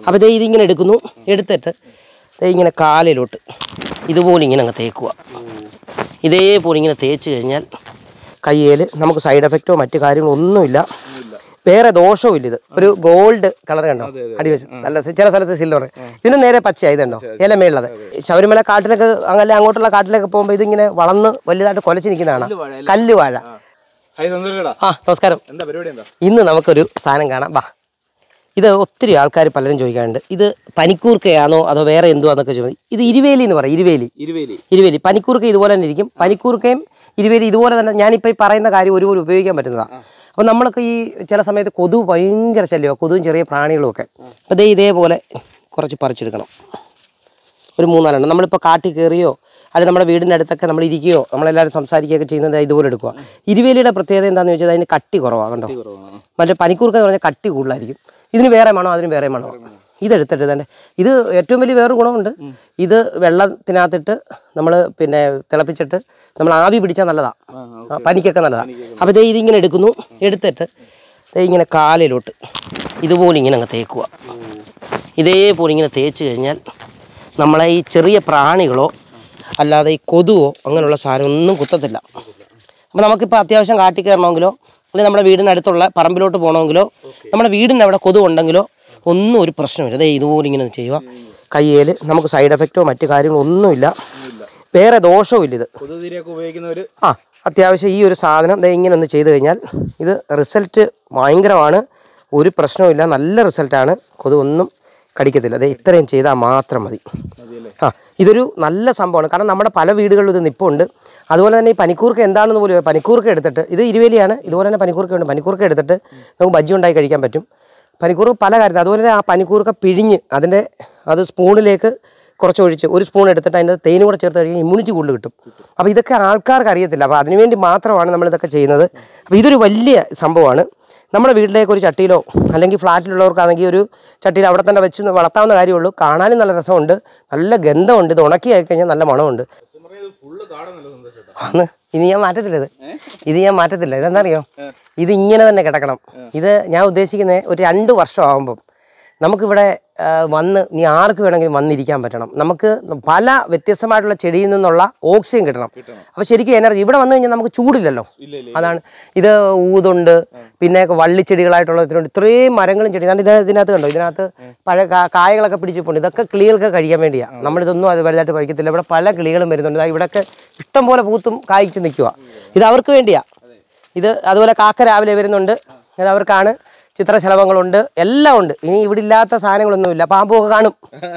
അപ്പോൾ ദേ ഇതിങ്ങനെ എടുക്കുന്നു എടുത്തിട്ട് ദേ ഇങ്ങനെ കാലിലോട്ട് ഇതുപോലെ ഇങ്ങനെ അങ്ങ് തേക്കുക ഇതേപോലെ ഇങ്ങനെ തേച്ച് കഴിഞ്ഞാൽ കയ്യിൽ നമുക്ക് സൈഡ് എഫക്റ്റോ മറ്റു കാര്യങ്ങളോ ഒന്നുമില്ല വേറെ ദോഷവും ഇല്ല ഇത് ഒരു ഗോൾഡ് കളർ കണ്ടോ അടിവശം നല്ല സി- ചില സ്ഥലത്ത് സിൽവർ ഇതിന് നേരെ പച്ചയായി ഇതുണ്ടോ ഇല മേളുള്ളത് ശബരിമല കാട്ടിലൊക്കെ അങ്ങനെ അങ്ങോട്ടുള്ള കാട്ടിലൊക്കെ പോകുമ്പോൾ ഇതിങ്ങനെ വളർന്ന് വലുതായിട്ട് കൊലച്ച് നിൽക്കുന്നതാണ് കല്ല് വാഴ ഹായ് സന്തോഷടാ ആ നമസ്കാരം എന്താ പരിപാടി എന്താ ഇന്ന് നമുക്കൊരു സാധനം കാണാം വാ ഇത് ഒത്തിരി ആൾക്കാർ പലരും ചോദിക്കാറുണ്ട് ഇത് പനിക്കൂർക്കയാണോ അതോ വേറെ എന്തുവാന്നൊക്കെ ചോദിക്കും ഇത് ഇരുവേലി എന്ന് പറയും ഇരുവേലി ഇരുവേലി ഇരുവേലി പനിക്കൂർക്ക ഇതുപോലെ തന്നെ ഇരിക്കും പനിക്കൂർക്കയും ഇരുവേലി ഇതുപോലെ തന്നെ ഞാനിപ്പോൾ ഈ പറയുന്ന കാര്യം ഒരുപോലെ ഉപയോഗിക്കാൻ പറ്റുന്നതാണ് അപ്പോൾ നമ്മളൊക്കെ ഈ ചില സമയത്ത് കൊതുക് ഭയങ്കര ശല്യമാണ് കൊതുകും ചെറിയ പ്രാണികളും ഒക്കെ അപ്പോൾ ദേ ഇതേപോലെ കുറച്ച് പറിച്ചെടുക്കണം ഒരു മൂന്നാലെണ്ണം നമ്മളിപ്പോൾ കാട്ടിൽ കയറിയോ അല്ലെങ്കിൽ നമ്മുടെ വീടിൻ്റെ അടുത്തൊക്കെ നമ്മൾ ഇരിക്കുകയോ നമ്മളെല്ലാവരും സംസാരിക്കുകയൊക്കെ ചെയ്യുന്നത് ഇതുപോലെ എടുക്കുക ഇരുവേലിയുടെ പ്രത്യേകത എന്താണെന്ന് വെച്ചാൽ അതിന് കട്ടി കുറവാണ് കണ്ടോ മറ്റേ പനിക്കൂർക്ക എന്ന് പറഞ്ഞാൽ കട്ടി കൂടുതലായിരിക്കും ഇതിന് വേറെ മണോ അതിന് വേറെ മണോ ഇതെടുത്തിട്ട് തന്നെ ഇത് ഏറ്റവും വലിയ വേറൊരു ഗുണമുണ്ട് ഇത് വെള്ളത്തിനകത്തിട്ട് നമ്മൾ പിന്നെ തിളപ്പിച്ചിട്ട് നമ്മൾ ആവി പിടിച്ചാൽ നല്ലതാണ് പനിക്കൊക്കെ നല്ലതാണ് അപ്പോൾ ദേ ഇതിങ്ങനെ എടുക്കുന്നു എടുത്തിട്ട് ദേ ഇങ്ങനെ കാലിലോട്ട് ഇതുപോലെ ഇങ്ങനെ അങ്ങ് തേക്കുക ഇതേപോലെ ഇങ്ങനെ തേച്ച് കഴിഞ്ഞാൽ നമ്മളെ ഈ ചെറിയ പ്രാണികളോ അല്ലാതെ ഈ കൊതുവോ അങ്ങനെയുള്ള സാധനം ഒന്നും കുത്തത്തില്ല അപ്പോൾ നമുക്കിപ്പോൾ അത്യാവശ്യം കാട്ടിൽ കയറണമെങ്കിലോ അല്ലെങ്കിൽ നമ്മുടെ വീടിന് അടുത്തുള്ള പറമ്പിലോട്ട് പോകണമെങ്കിലോ നമ്മുടെ വീടിന് അവിടെ കൊതുക് ഉണ്ടെങ്കിലോ ഒന്നും ഒരു പ്രശ്നമില്ല അതേ ഇതുപോലെ ഇങ്ങനെ ഒന്ന് ചെയ്യുക കയ്യിൽ നമുക്ക് സൈഡ് എഫക്റ്റോ മറ്റു കാര്യങ്ങളോ ഒന്നുമില്ല വേറെ ദോഷവും ഇല്ല ഇത് കൊതുകുതിരിയൊക്കെ ഉപയോഗിക്കുന്നവര് ആ അത്യാവശ്യം ഈ ഒരു സാധനം ദേ ഇങ്ങനെ ഒന്ന് ചെയ്ത് കഴിഞ്ഞാൽ ഇത് റിസൾട്ട് ഭയങ്കരമാണ് ഒരു പ്രശ്നവുമില്ല നല്ല റിസൾട്ടാണ് കൊതുകൊന്നും കടിക്കത്തില്ല അതെ ഇത്രയും ചെയ്താൽ മാത്രം മതി ആ ഇതൊരു നല്ല സംഭവമാണ് കാരണം നമ്മുടെ പല വീടുകളിലും ഇത് നിപ്പുണ്ട് അതുപോലെ തന്നെ ഈ പനിക്കൂർക്ക എന്താണെന്ന് പോലും പനിക്കൂർക്ക എടുത്തിട്ട് ഇത് ഇരുവേലിയാണ് ഇതുപോലെ തന്നെ പനിക്കൂർക്ക ഉണ്ട് പനിക്കൂർക്ക എടുത്തിട്ട് നമുക്ക് ബജ്ജി ഉണ്ടാക്കി കഴിക്കാൻ പറ്റും പനിക്കൂർക്ക പല കാര്യത്തിൽ അതുപോലെ തന്നെ ആ പനിക്കൂർക്ക പിഴിഞ്ഞ് അതിൻ്റെ അത് സ്പൂണിലേക്ക് കുറച്ച് ഒഴിച്ച് ഒരു സ്പൂൺ എടുത്തിട്ട് അതിൻ്റെ തേനും കൂടെ ചേർത്ത് കഴിയുമ്പോൾ ഇമ്മ്യൂണിറ്റി കൂടുതൽ കിട്ടും അപ്പോൾ ഇതൊക്കെ ആൾക്കാർക്ക് അറിയത്തില്ല അപ്പോൾ അതിനുവേണ്ടി മാത്രമാണ് നമ്മൾ ഇതൊക്കെ ചെയ്യുന്നത് അപ്പോൾ ഇതൊരു വലിയ സംഭവമാണ് നമ്മുടെ വീട്ടിലേക്ക് ഒരു ചട്ടിയിലോ അല്ലെങ്കിൽ ഫ്ലാറ്റിലുള്ളവർക്കാണെങ്കിൽ ഒരു ചട്ടിയിൽ അവിടെ തന്നെ വെച്ച് വളർത്താവുന്ന കാര്യമുള്ളൂ കാണാനും നല്ല രസമുണ്ട് നല്ല ഗന്ധമുണ്ട് ഇത് ഉണക്കി ആയി കഴിഞ്ഞാൽ നല്ല മണമുണ്ട് ഫുള്ള് കാടന്നല്ലോ സന്തോഷേട്ടാ ആണ് ഇത് ഞാൻ മാറ്റത്തില്ല ഇത് ഇത് ഞാൻ മാറ്റത്തില്ല ഇതെന്താ അറിയോ ഇത് ഇങ്ങനെ തന്നെ കിടക്കണം ഇത് ഞാൻ ഉദ്ദേശിക്കുന്നത് ഒരു രണ്ട് വർഷം ആകുമ്പം നമുക്കിവിടെ ആ, വന്ന് നീ ആർക്ക് വേണമെങ്കിലും വന്നിരിക്കാൻ പറ്റണം നമുക്ക് പല വ്യത്യസ്തമായിട്ടുള്ള ചെടിയിൽ നിന്നുള്ള ഓക്സിജൻ കിട്ടണം അപ്പോൾ ശരിക്കും എനർജി ഇവിടെ വന്നു കഴിഞ്ഞാൽ നമുക്ക് ചൂടില്ലല്ലോ ഇല്ല ഇല്ല അതാണ് ഇത് ഊതുണ്ട് പിന്നെ വള്ളിച്ചെടികളായിട്ടുള്ള ഇതിനുണ്ട് ഇത്രയും മരങ്ങളും ചെടി കാരണം ഇത് ഇതിനകത്ത് കണ്ടോ ഇതിനകത്ത് പഴയ കാ- കായകളൊക്കെ പിടിച്ചിട്ടുണ്ട് ഇതൊക്കെ കിളികൾക്ക് കഴിക്കാൻ വേണ്ടിയാണ് നമ്മളിതൊന്നും അത് വലുതായിട്ട് കഴിക്കത്തില്ല ഇവിടെ പല കിളികളും വരുന്നുണ്ട് ദാ ഇവിടെയൊക്കെ ഇഷ്ടം പോലെ പൂത്തും കായ്ച്ച് നിൽക്കുക ഇത് അവർക്ക് വേണ്ടിയാ ഇത് അതുപോലെ കാക്ക രാവിലെ വരുന്നുണ്ട് ഇത് അവർക്കാണ് ചിത്രശലഭങ്ങളുണ്ട് എല്ലാം ഉണ്ട് ഇനി ഇവിടെ ഇല്ലാത്ത സാധനങ്ങളൊന്നുമില്ല പാമ്പുമൊക്കെ കാണും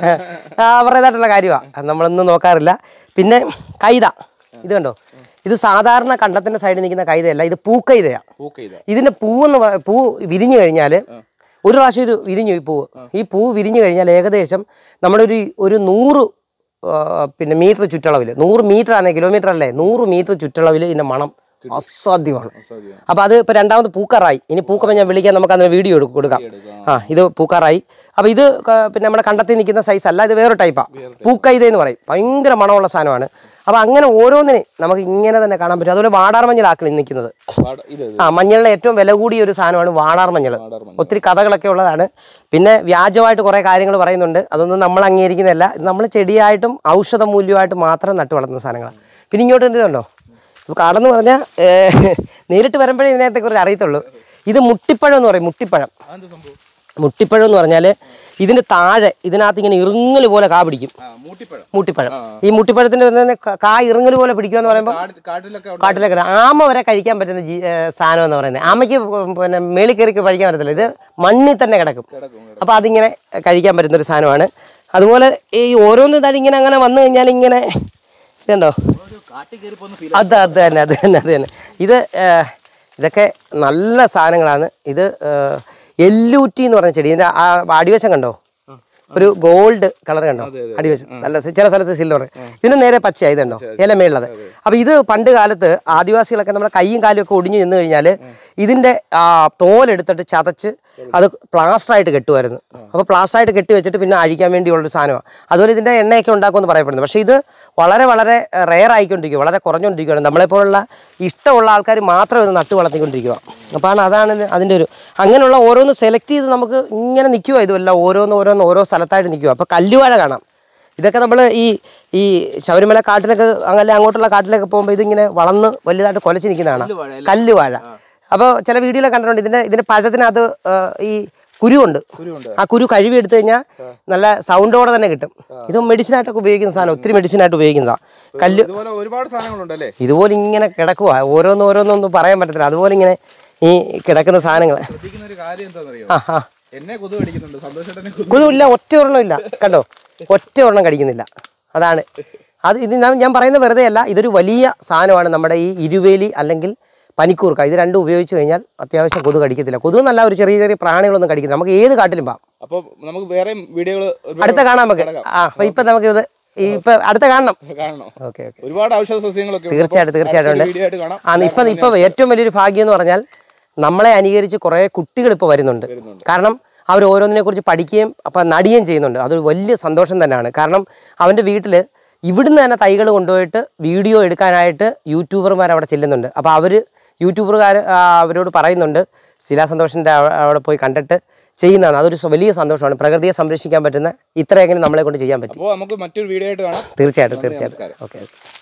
ആ, അവരുടേതായിട്ടുള്ള കാര്യമാണ് അത് നമ്മളൊന്നും നോക്കാറില്ല പിന്നെ കൈത ഇത് കണ്ടോ ഇത് സാധാരണ കണ്ടത്തിന്റെ സൈഡിൽ നിൽക്കുന്ന കൈതയല്ല ഇത് പൂക്കൈതയാണ് പൂക്ക ഇതാ ഇതിന്റെ പൂവെന്ന് പറ- പൂ വിരിഞ്ഞു കഴിഞ്ഞാൽ ഒരു പ്രാവശ്യം ഇത് വിരിഞ്ഞു ഈ പൂവ് ഈ പൂ വിരിഞ്ഞു കഴിഞ്ഞാൽ ഏകദേശം നമ്മളൊരു ഒരു നൂറ് ആ, പിന്നെ മീറ്റർ ചുറ്റളവിൽ നൂറ് മീറ്റർ ആണെങ്കിൽ കിലോമീറ്റർ അല്ലേ നൂറ് മീറ്റർ ചുറ്റളവിൽ ഇതിന്റെ മണം അസാധ്യമാണ് അസാധ്യമാണ്. അപ്പോൾ അത് ഇപ്പോൾ രണ്ടാമത് പൂക്കാറായി ഇനി പൂക്കുമ്പോൾ ഞാൻ വിളിക്കാൻ നമുക്ക് അതിന് വീഡിയോ എടുക്കും കൊടുക്കാം ആ ഇത് പൂക്കാറായി അപ്പോൾ ഇത് ക- പിന്നെ നമ്മുടെ കണ്ടത്തിൽ നിൽക്കുന്ന സൈസ് അല്ല ഇത് വേറെ ടൈപ്പാണ് പൂക്കൈത എന്ന് പറയും ഭയങ്കര മണമുള്ള സാധനമാണ് അപ്പോൾ അങ്ങനെ ഓരോന്നിനെയും നമുക്ക് ഇങ്ങനെ തന്നെ കാണാൻ പറ്റും അതുപോലെ വാടാർ മഞ്ഞളാക്കളി നിൽക്കുന്നത് വാട- ഇത് ഇത്. ആ മഞ്ഞളിലെ ഏറ്റവും വില കൂടിയ ഒരു സാധനമാണ് വാടാർ മഞ്ഞൾ വാടാർ മഞ്ഞൾ. ഒത്തിരി കഥകളൊക്കെ ഉള്ളതാണ് പിന്നെ വ്യാജമായിട്ട് കുറേ കാര്യങ്ങൾ പറയുന്നുണ്ട് അതൊന്നും നമ്മൾ അംഗീകരിക്കുന്നതല്ല ഇത് നമ്മൾ ചെടിയായിട്ടും ഔഷധ മൂല്യമായിട്ടും മാത്രം നട്ടു വളർത്തുന്ന സാധനങ്ങളാണ് പിന്നെ ഇങ്ങോട്ട് എന്തുണ്ടോ ഇപ്പോൾ കാടെന്ന് പറഞ്ഞാൽ നേരിട്ട് വരുമ്പോഴേ ഇതിനകത്തെ കുറിച്ച് അറിയത്തുള്ളൂ ഇത് മുട്ടിപ്പഴം എന്ന് പറയും മുട്ടിപ്പഴം അതെന്താ സംഭവം മുട്ടിപ്പഴം എന്ന് പറഞ്ഞാൽ ഇതിന് താഴെ ഇതിനകത്ത് ഇങ്ങനെ ഇറുങ്ങൽ പോലെ കാ പിടിക്കും ആ മൂട്ടിപ്പഴം മുട്ടിപ്പഴം ഈ മുട്ടിപ്പഴത്തിൻ്റെ തന്നെ ക- കാ ഇറുങ്ങൽ പോലെ പിടിക്കുക എന്ന് പറയുമ്പോൾ കാട് കാട്ടിലൊക്കെ ഉണ്ട്. കാട്ടിലൊക്കെ ഇടാം. ആമ വരെ കഴിക്കാൻ പറ്റുന്ന ജീ ഏ, സാധനം എന്ന് പറയുന്നത് ആമയ്ക്ക് പിന്നെ മേളിൽ കയറി കഴിക്കാൻ പറ്റത്തില്ല ഇത് മണ്ണിൽ തന്നെ കിടക്കും കിടക്കും, കിടക്കും. അപ്പോൾ അതിങ്ങനെ കഴിക്കാൻ പറ്റുന്ന ഒരു സാധനമാണ് അതുപോലെ ഈ ഓരോന്ന് തടി ഇങ്ങനെ അങ്ങനെ വന്നു കഴിഞ്ഞാൽ ഇങ്ങനെ ഇതുണ്ടോ ഒരു കാട്ടിൽ കയറി പോകുന്ന ഫീൽ അത് അത് തന്നെ അത് തന്നെ അത് തന്നെ ഇത് ഏ, ഇതൊക്കെ നല്ല സാധനങ്ങളാണ് ഇത് എല്ലൂറ്റി എന്ന് പറഞ്ഞ ചെടി ഇതിൻ്റെ ആ അടിവശം കണ്ടോ ഒരു ഗോൾഡ് കളർ കണ്ടോ അടിവശം നല്ല സി- ചില സ്ഥലത്ത് സിൽവർ ഇതിന് നേരെ പച്ചയായി ഇതുണ്ടോ ഇല മേളുള്ളത് അപ്പൊ ഇത് പണ്ട് കാലത്ത് ആദിവാസികളൊക്കെ നമ്മുടെ കൈയും കാലും ഒക്കെ ഒടിഞ്ഞു നിന്ന് കഴിഞ്ഞാൽ ഇതിന്റെ ആ തോലെടുത്തിട്ട് ചതച്ച് അത് പ്ലാസ്റ്റർ ആയിട്ട് കെട്ടുമായിരുന്നു അപ്പോൾ പ്ലാസ്റ്റർ ആയിട്ട് കെട്ടി വെച്ചിട്ട് പിന്നെ അഴിക്കാൻ വേണ്ടിയുള്ളൊരു സാധനമാണ് അതുപോലെ ഇതിന്റെ എണ്ണയൊക്കെ ഉണ്ടാക്കുമെന്ന് പറയപ്പെടുന്നു പക്ഷേ ഇത് വളരെ വളരെ റെയർ ആയിക്കൊണ്ടിരിക്കുക വളരെ കുറഞ്ഞുകൊണ്ടിരിക്കുകയാണ് നമ്മളെപ്പോലുള്ള ഇഷ്ടമുള്ള ആൾക്കാർ മാത്രം ഇത് നട്ടു വളർത്തിക്കൊണ്ടിരിക്കുക അപ്പോൾ അതാണ് ഇത് അതിൻ്റെ ഒരു അങ്ങനെയുള്ള ഓരോന്ന് സെലക്ട് ചെയ്ത് നമുക്ക് ഇങ്ങനെ നിൽക്കുക ഇതുമല്ല ഓരോന്ന് ഓരോന്ന് ഓരോ സ്ഥലത്തായിട്ട് നിൽക്കുക അപ്പോൾ കല്ലുവാഴ കാണാം ഇതൊക്കെ നമ്മൾ ഈ ഈ ശബരിമല കാട്ടിലൊക്കെ അങ്ങനെ അങ്ങോട്ടുള്ള കാട്ടിലൊക്കെ പോകുമ്പോൾ ഇതിങ്ങനെ വളർന്ന് വലുതായിട്ട് കൊലച്ച് നിൽക്കുന്നതാണ് കല്ലുവാഴ അപ്പോൾ ചില വീഡിയോയിലൊക്കെ കണ്ടിട്ടുണ്ട് ഇതിൻ്റെ ഇതിൻ്റെ പഴത്തിനകത്ത് ആ, ഈ കുരുവുണ്ട് ആ കുരു കഴുകി എടുത്തു കഴിഞ്ഞാൽ നല്ല സൗണ്ടോടെ തന്നെ കിട്ടും ഇത് മെഡിസിനായിട്ടൊക്കെ ഉപയോഗിക്കുന്ന സാധനം ഒത്തിരി മെഡിസിനായിട്ട് ഉപയോഗിക്കുന്നതാണ് കല്ല് ഇതുപോലെ ഒരുപാട് സാധനങ്ങളുണ്ട് അല്ലേ ഇതുപോലെ ഇങ്ങനെ കിടക്കുക ഓരോന്ന് ഓരോന്നൊന്നും പറയാൻ പറ്റത്തില്ല അതുപോലെ ഇങ്ങനെ ഈ കിടക്കുന്ന സാധനങ്ങൾ ശ്രദ്ധിക്കുന്ന ഒരു കാര്യം എന്താണെന്നറിയോ ആ ആ എന്നെ കൊതു കടിക്കുന്നുണ്ട് സന്തോഷേട്ടനെ കൊതു ഒന്നുമില്ല ഒറ്റ ഒരെണ്ണം ഇല്ല കണ്ടോ ഒറ്റ ഒരെണ്ണം കടിക്കുന്നില്ല അതാണ് അത് ഇത് ഞാൻ ഞാൻ പറയുന്ന വെറുതെ അല്ല ഇതൊരു വലിയ സാധനമാണ് നമ്മുടെ ഈ ഇരുവേലി അല്ലെങ്കിൽ പനിക്കൂർക്ക ഇത് രണ്ടും ഉപയോഗിച്ച് കഴിഞ്ഞാൽ അത്യാവശ്യം കൊതു കടിക്കത്തില്ല കൊതു എന്നല്ല ഒരു ചെറിയ ചെറിയ പ്രാണികളൊന്നും കടിക്കില്ല നമുക്ക് ഏത് കാട്ടിലും പോകാം അപ്പൊ നമുക്ക് വേറെയും വീഡിയോകൾ അടുത്ത കാണാൻ നമുക്ക് ആ അപ്പൊ ഇപ്പൊ നമുക്ക് ഇത് ഈ ഇപ്പൊ അടുത്ത കാണണം കാണണം ഓക്കെ ഓക്കെ ഒരുപാട് ഔഷധ സസ്യങ്ങളൊക്കെ ഉണ്ട്. തീർച്ചയായിട്ടും തീർച്ചയായിട്ടും ഉണ്ട് വീഡിയോ ആയിട്ട് കാണാം ആ ഇപ്പം ഇപ്പം ഏറ്റവും വലിയൊരു ഭാഗ്യം എന്ന് പറഞ്ഞാൽ നമ്മളെ അനുകരിച്ച് കുറേ കുട്ടികൾ ഇപ്പോൾ വരുന്നുണ്ട് കാരണം അവർ ഓരോന്നിനെ കുറിച്ച് പഠിക്കുകയും അപ്പം നടിയുകയും ചെയ്യുന്നുണ്ട് അതൊരു വലിയ സന്തോഷം തന്നെയാണ് കാരണം അവൻ്റെ വീട്ടിൽ ഇവിടുന്ന് തന്നെ തൈകൾ കൊണ്ടുപോയിട്ട് വീഡിയോ എടുക്കാനായിട്ട് യൂട്യൂബർമാർ അവിടെ ചെല്ലുന്നുണ്ട് അപ്പോൾ അവർ യൂട്യൂബർകാർ അവരോട് പറയുന്നുണ്ട് ശിലാസന്തോഷിൻ്റെ അവിടെ പോയി കണ്ടിട്ട് ചെയ്യുന്നതാണ് അതൊരു സ- വലിയ സന്തോഷമാണ് പ്രകൃതിയെ സംരക്ഷിക്കാൻ പറ്റുന്ന ഇത്രയെങ്കിലും നമ്മളെ കൊണ്ട് ചെയ്യാൻ പറ്റും അപ്പോൾ നമുക്ക് മറ്റൊരു വീഡിയോ ആയിട്ട് കാണാം തീർച്ചയായിട്ടും തീർച്ചയായിട്ടും ഓക്കെ